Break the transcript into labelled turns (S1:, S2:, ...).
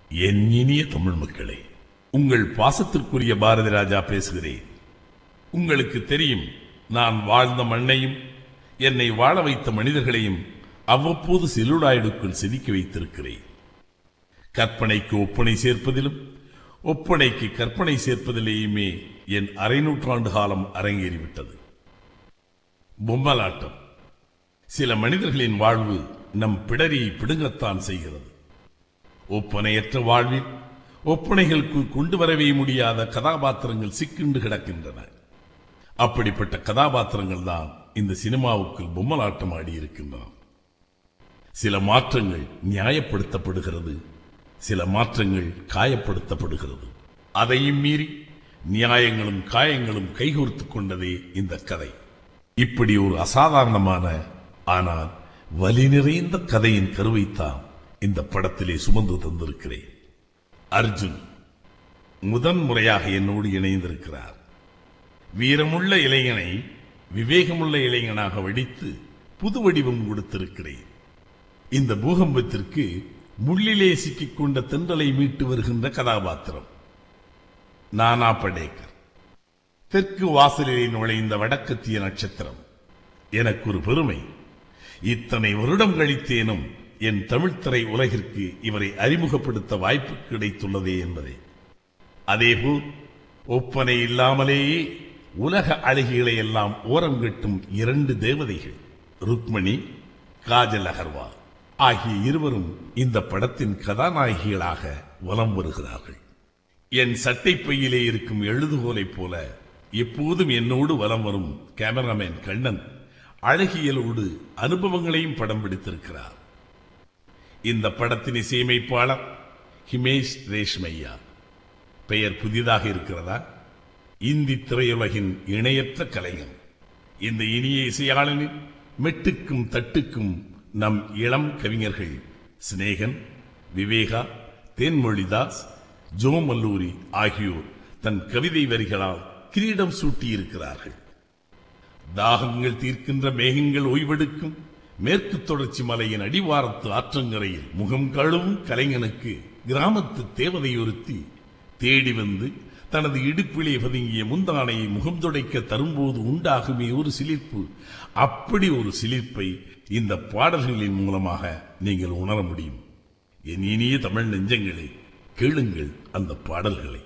S1: என் இனிய தமிழ் மக்களே உங்கள் பாசத்திற்குரிய பாரதி ராஜா பேசுகிறேன் உங்களுக்கு தெரியும் நான் வாழ்ந்த மண்ணையும் என்னை வாழ வைத்த மனிதர்களையும் அவ்வப்போது செல்லுலாய்டுக்குள் செதுக்கி வைத்திருக்கிறேன் கற்பனைக்கு ஒப்பனை சேர்ப்பதிலும் ஒப்பனைக்கு கற்பனை சேர்ப்பதிலேயுமே என் அரை நூற்றாண்டு காலம் அரங்கேறிவிட்டது பொம்மலாட்டம் சில மனிதர்களின் வாழ்வு நம் பிடரியை பிடுங்கத்தான் செய்கிறது ஒப்பனையற்ற வாழ்வில் ஒப்பனைகளுக்குள் கொண்டு வரவே முடியாத கதாபாத்திரங்கள் சிக்கிண்டு கிடக்கின்றன அப்படிப்பட்ட கதாபாத்திரங்கள் தான் இந்த சினிமாவுக்குள் பொம்மலாட்டம் ஆடியிருக்கின்றன சில மாற்றங்கள் நியாயப்படுத்தப்படுகிறது சில மாற்றங்கள் காயப்படுத்தப்படுகிறது அதையும் மீறி நியாயங்களும் காயங்களும் கைகோர்த்துக் கொண்டதே இந்த கதை இப்படி ஒரு அசாதாரணமான ஆனால் வலி நிறைந்த கதையின் கருவைத்தான் இந்த படத்திலே சுமந்து தந்திருக்கிறேன் அர்ஜுன் முதன் முறையாக என்னோடு இணைந்திருக்கிறார் வீரமுள்ள இளைஞனை விவேகமுள்ள இளைஞனாக வடித்து புது வடிவம் கொடுத்திருக்கிறேன் இந்த பூகம்பத்திற்கு முள்ளிலே சிக்கிக் கொண்ட தென்றலை மீட்டு வருகின்ற கதாபாத்திரம் நானா படேக்கர் தெற்கு வாசலிலே நுழைந்த வடக்கத்திய நட்சத்திரம் எனக்கு ஒரு பெருமை இத்தனை வருடம் கழித்தேனும் என் தமிழ்த்திரை உலகிற்கு இவரை அறிமுகப்படுத்த வாய்ப்பு கிடைத்துள்ளதே என்பதே அதேபோல் ஒப்பனை இல்லாமலேயே உலக அழகிகளை எல்லாம் ஓரம் கட்டும் இரண்டு தேவதைகள் ருக்மணி காஜல் அகர்வால் ஆகிய இருவரும் இந்த படத்தின் கதாநாயகிகளாக வலம் வருகிறார்கள் என் சட்டை பையிலே இருக்கும் எழுதுகோலைப் போல எப்போதும் என்னோடு வலம் வரும் கேமராமேன் கண்ணன் அழகியலோடு அனுபவங்களையும் படம் பிடித்திருக்கிறார் இந்த படத்தின் இசையமைப்பாளர் ஹிமேஷ் ரேஷ்மையா பெயர் புதிதாக இருக்கிறதா இந்தி திரையுலகின் இணையற்ற கலைஞன் இந்த இனிய இசையாளனின் மெட்டுக்கும் தட்டுக்கும் நம் இளம் கவிஞர்கள் சிநேகன் விவேகா தேன்மொழிதாஸ் ஜோ மல்லூரி ஆகியோர் தன் கவிதை வரிகளால் கிரீடம் சூட்டியிருக்கிறார்கள் தாகங்கள் தீர்க்கின்ற மேகங்கள் ஓய்வெடுக்கும் மேற்கு தொடர்ச்சி மலையின் அடிவாரத்து ஆற்றங்கரையில் முகம் கழுவும் கலைஞனுக்கு கிராமத்து தேவதை ஒருத்தி தேடி வந்து தனது இடுப்பிலே பதுங்கிய முந்தானையை முகம் துடைக்க தரும்போது உண்டாகுமே ஒரு சிலிர்ப்பு அப்படி ஒரு சிலிர்ப்பை இந்த பாடல்களின் மூலமாக நீங்கள் உணர முடியும் என் இனிய தமிழ் நெஞ்சங்களே கேளுங்கள் அந்த பாடல்களை